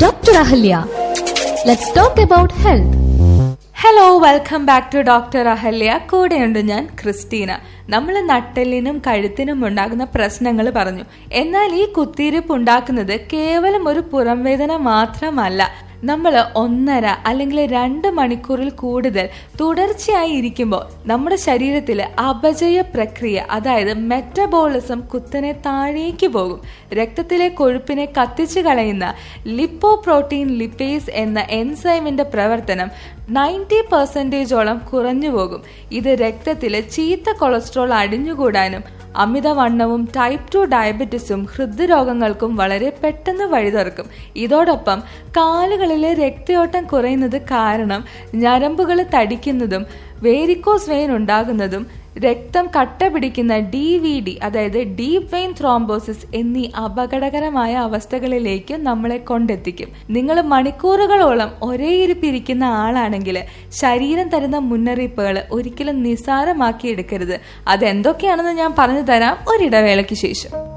Dr. Ahalya. Let's talk about health. Hello welcome back to doctor Ahalya കൂടെയുണ്ട് ഞാൻ Christina നമ്മൾ നട്ടെല്ലിനും കഴുത്തിനും ഉണ്ടാകുന്ന പ്രശ്നങ്ങൾ പറഞ്ഞു എന്നാൽ ഈ കുത്തിയിരിപ്പ് ഉണ്ടാക്കുന്നത് കേവലം ഒരു പുറംവേദന മാത്രമല്ല നമ്മൾ ഒന്നര അല്ലെങ്കിൽ രണ്ട് മണിക്കൂറിൽ കൂടുതൽ തുടർച്ചയായി ഇരിക്കുമ്പോൾ നമ്മുടെ ശരീരത്തിൽ അപചയ പ്രക്രിയ അതായത് മെറ്റബോളിസം കുത്തനെ താഴേക്ക് പോകും രക്തത്തിലെ കൊഴുപ്പിനെ കത്തിച്ചു കളയുന്ന ലിപ്പോ പ്രോട്ടീൻ ലിപ്പേസ് എന്ന എൻസൈമിന്റെ പ്രവർത്തനം നയൻറ്റി പെർസെൻറ്റേജോളം കുറഞ്ഞു പോകും ഇത് രക്തത്തിലെ ചീത്ത കൊളസ്ട്രോൾ അടിഞ്ഞുകൂടാനും അമിതവണ്ണവും ടൈപ്പ് ടു ഡയബറ്റിസും ഹൃദ്രോഗങ്ങൾക്കും വളരെ പെട്ടെന്ന് വഴിതെറുക്കും ഇതോടൊപ്പം കാലുകളിലെ രക്തയോട്ടം കുറയുന്നത് കാരണം ഞരമ്പുകൾ തടിക്കുന്നതും വേരിക്കോസ് വെയിൻ ഉണ്ടാകുന്നതും രക്തം കട്ട പിടിക്കുന്ന ഡി വി ഡി അതായത് ഡീപ് വെയിൻ ത്രോംബോസിസ് എന്നീ അപകടകരമായ അവസ്ഥകളിലേക്ക് നമ്മളെ കൊണ്ടെത്തിക്കും നിങ്ങൾ മണിക്കൂറുകളോളം ഒരേ ഇരിപ്പിരിക്കുന്ന ആളാണെങ്കിൽ ശരീരം തരുന്ന മുന്നറിയിപ്പുകൾ ഒരിക്കലും നിസ്സാരമാക്കി എടുക്കരുത് അതെന്തൊക്കെയാണെന്ന് ഞാൻ പറഞ്ഞു തരാം ഒരിടവേളയ്ക്ക് ശേഷം